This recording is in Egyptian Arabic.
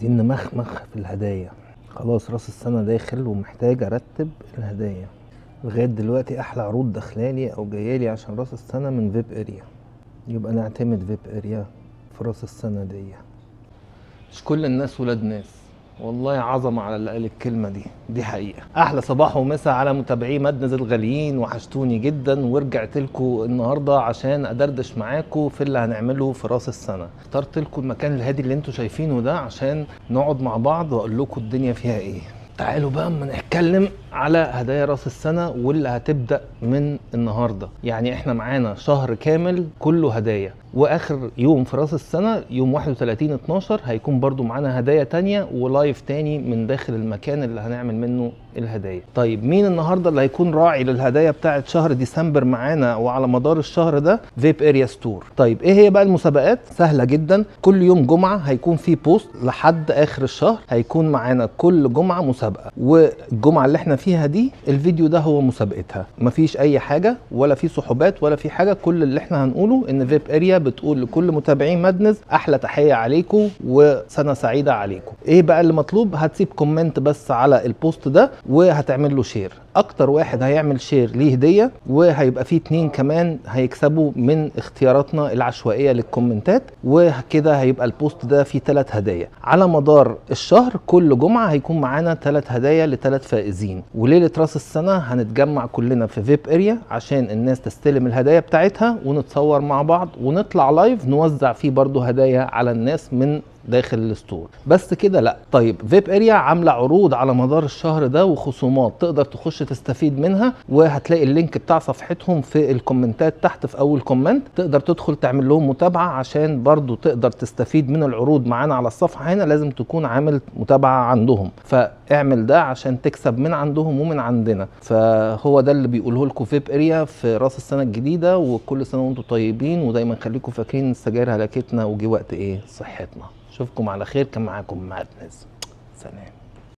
عايزين نمخمخ في الهدايا خلاص راس السنة داخل ومحتاج ارتب الهدايا لغاية دلوقتي احلى عروض داخلالي او جايالي عشان راس السنة من فيب اريا يبقى نعتمد فيب اريا في راس السنة دي مش كل الناس ولاد ناس والله عظمة على اللي قال الكلمة دي دي حقيقة أحلى صباح ومساء على متابعي مدنز الغاليين وحشتوني جدا ورجعت لكم النهاردة عشان أدردش معاكم في اللي هنعمله في راس السنة اخترت لكم المكان الهادي اللي انتوا شايفينه ده عشان نقعد مع بعض وأقول لكم الدنيا فيها إيه تعالوا بقى اما نتكلم على هدايا راس السنة واللي هتبدأ من النهاردة يعني احنا معانا شهر كامل كله هدايا واخر يوم في راس السنة يوم 31 12 هيكون برضو معانا هدايا تانية ولايف تاني من داخل المكان اللي هنعمل منه الهدايا طيب مين النهاردة اللي هيكون راعي للهدايا بتاعت شهر ديسمبر معانا وعلى مدار الشهر ده فيب اريا ستور طيب ايه هي بقى المسابقات سهلة جدا كل يوم جمعة هيكون في بوست لحد اخر الشهر هيكون معانا كل جمعة مسابقة والجمعة اللي احنا فيها دي الفيديو ده هو مسابقتها مفيش اي حاجة ولا في صحوبات ولا في حاجة كل اللي احنا هنقوله ان فيب اريا بتقول لكل متابعين مدنز احلى تحية عليكم وسنة سعيدة عليكم ايه بقى اللي مطلوب هتسيب كومنت بس على البوست ده وهتعمل له شير اكتر واحد هيعمل شير ليه هديه وهيبقى فيه اتنين كمان هيكسبوا من اختياراتنا العشوائيه للكومنتات وكده هيبقى البوست ده فيه ثلاث هدايا على مدار الشهر كل جمعه هيكون معانا ثلاث هدايا لثلاث فائزين وليله راس السنه هنتجمع كلنا في فيب اريا عشان الناس تستلم الهدايا بتاعتها ونتصور مع بعض ونطلع لايف نوزع فيه برضو هدايا على الناس من داخل الستور بس كده لا طيب فيب اريا عامله عروض على مدار الشهر ده وخصومات تقدر تخش تستفيد منها وهتلاقي اللينك بتاع صفحتهم في الكومنتات تحت في اول كومنت تقدر تدخل تعمل لهم متابعه عشان برضو تقدر تستفيد من العروض معانا على الصفحه هنا لازم تكون عامل متابعه عندهم فاعمل ده عشان تكسب من عندهم ومن عندنا فهو ده اللي بيقوله لكم فيب اريا في راس السنه الجديده وكل سنه وانتم طيبين ودايما خليكم فاكرين السجاير هلكتنا وجي وقت ايه صحتنا اشوفكم على خير كان معاكم مادنس سلام